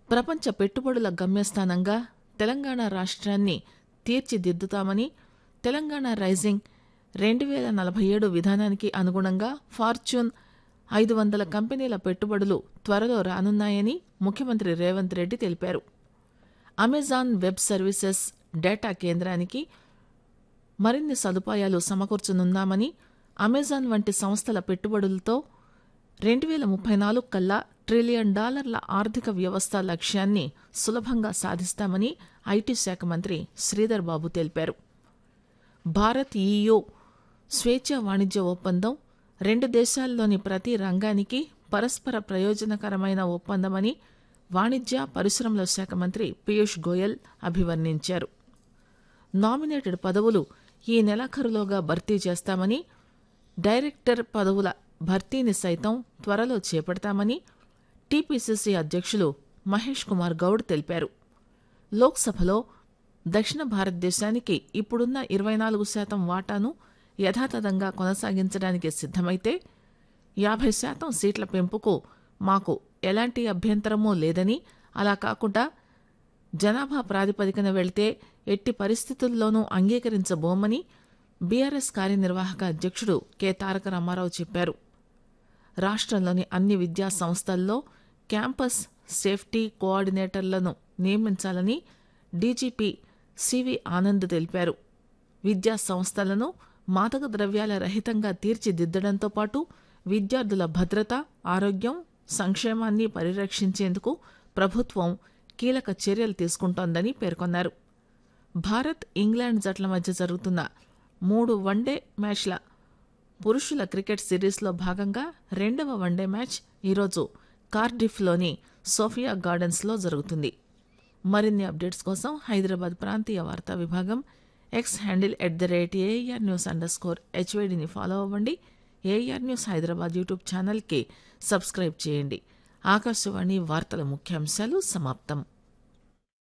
ప్రపంచ పెట్టుబడుల గమ్యస్థానంగా తెలంగాణ రాష్ట్రాన్ని తీర్చిదిద్దుతామని తెలంగాణ రైజింగ్ రెండు వేల నలభై ఏడు విధానానికి అనుగుణంగా ఫార్చ్యూన్ ఐదు వందల కంపెనీల పెట్టుబడులు త్వరలో రానున్నాయని ముఖ్యమంత్రి రేవంత్ రెడ్డి తెలిపారు అమెజాన్ వెబ్ సర్వీసెస్ డేటా కేంద్రానికి మరిన్ని సదుపాయాలు సమకూర్చనున్నామని అమెజాన్ వంటి సంస్థల పెట్టుబడులతో రెండు వేల ముప్పై నాలుగు కల్లా ట్రిలియన్ డాలర్ల ఆర్థిక వ్యవస్థ లక్ష్యాన్ని సులభంగా సాధిస్తామని ఐటీ శాఖ మంత్రి శ్రీధర్ బాబు తెలిపారు భారత్ ఈయూ స్వేచ్ఛ వాణిజ్య ఒప్పందం రెండు దేశాల్లోని ప్రతి రంగానికి పరస్పర ప్రయోజనకరమైన ఒప్పందమని వాణిజ్య పరిశ్రమల శాఖ మంత్రి పీయూష్ గోయల్ అభివర్ణించారు నామినేటెడ్ పదవులు ఈ నెలాఖరులోగా భర్తీ చేస్తామని డైరెక్టర్ పదవుల భర్తీని సైతం త్వరలో చేపడతామని టీపీసీసీ అధ్యక్షులు మహేష్ కుమార్ గౌడ్ తెలిపారు లోక్సభలో దక్షిణ భారతదేశానికి ఇప్పుడున్న ఇరవై నాలుగు శాతం వాటాను యథాతథంగా కొనసాగించడానికి సిద్ధమైతే యాభై శాతం సీట్ల పెంపుకు మాకు ఎలాంటి అభ్యంతరమూ లేదని అలా కాకుండా జనాభా ప్రాతిపదికన వెళ్తే ఎట్టి పరిస్థితుల్లోనూ అంగీకరించబోమని బీఆర్ఎస్ కార్యనిర్వాహక అధ్యక్షుడు కె తారక రామారావు చెప్పారు రాష్ట్రంలోని అన్ని విద్యా సంస్థల్లో క్యాంపస్ సేఫ్టీ కోఆర్డినేటర్లను నియమించాలని డీజీపీ సివి ఆనంద్ తెలిపారు విద్యా సంస్థలను మాదక ద్రవ్యాల రహితంగా తీర్చిదిద్దడంతో పాటు విద్యార్థుల భద్రత ఆరోగ్యం సంక్షేమాన్ని పరిరక్షించేందుకు ప్రభుత్వం కీలక చర్యలు తీసుకుంటోందని పేర్కొన్నారు భారత్ ఇంగ్లాండ్ జట్ల మధ్య జరుగుతున్న మూడు వన్డే మ్యాచ్ల పురుషుల క్రికెట్ సిరీస్లో భాగంగా రెండవ వన్డే మ్యాచ్ ఈరోజు కార్డిఫ్లోని సోఫియా గార్డెన్స్లో జరుగుతుంది మరిన్ని అప్డేట్స్ కోసం హైదరాబాద్ ప్రాంతీయ వార్తా విభాగం X handle at the rate AR news under score హెచ్వైడిని ఫాలో అవ్వండి ఏఆర్ న్యూస్ హైదరాబాద్ యూట్యూబ్ ఛానల్కి సబ్స్క్రైబ్ చేయండి ఆకాశవాణి వార్తల ముఖ్యాంశాలు సమాప్తం